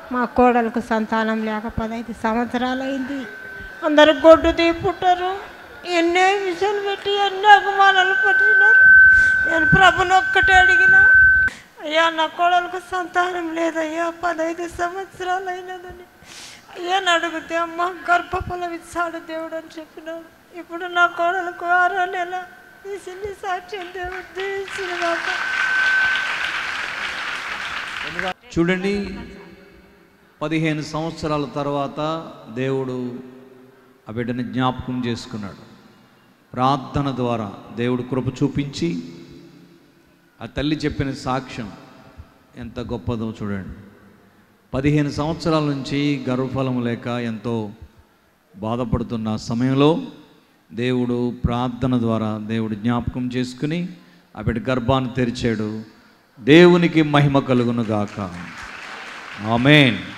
మా కోడలకు సంతానం లేక పదహైదు సంవత్సరాలు అయింది అందరు గొడ్డు తీ పుట్టారు ఎన్నో విషయాలు పెట్టి ఎన్నో అపమానాలు పట్టినారు నేను ప్రభుని ఒక్కటే అడిగినా అయ్యా నా కోడలకు సంతానం లేదయ్యా పదహైదు సంవత్సరాలు అయినదని అయ్యా అని అడిగితే అమ్మ గర్భఫలం ఇచ్చాడు దేవుడు అని చెప్పినాడు ఇప్పుడు నా కోడలకు ఆరో నెల తీసింది సాక్ష్యం దేవుడు దీవించిన కాక చూడండి పదిహేను సంవత్సరాల తర్వాత దేవుడు ఆ బిడ్డని జ్ఞాపకం చేసుకున్నాడు ప్రార్థన ద్వారా దేవుడు కృప చూపించి ఆ తల్లి చెప్పిన సాక్ష్యం ఎంత గొప్పదో చూడండి పదిహేను సంవత్సరాల నుంచి గర్భఫలం లేక ఎంతో బాధపడుతున్న సమయంలో దేవుడు ప్రార్థన ద్వారా దేవుడు జ్ఞాపకం చేసుకుని ఆ బిడ్డ గర్భాన్ని తెరిచాడు దేవునికి మహిమ కలుగును గాక ఆమెన్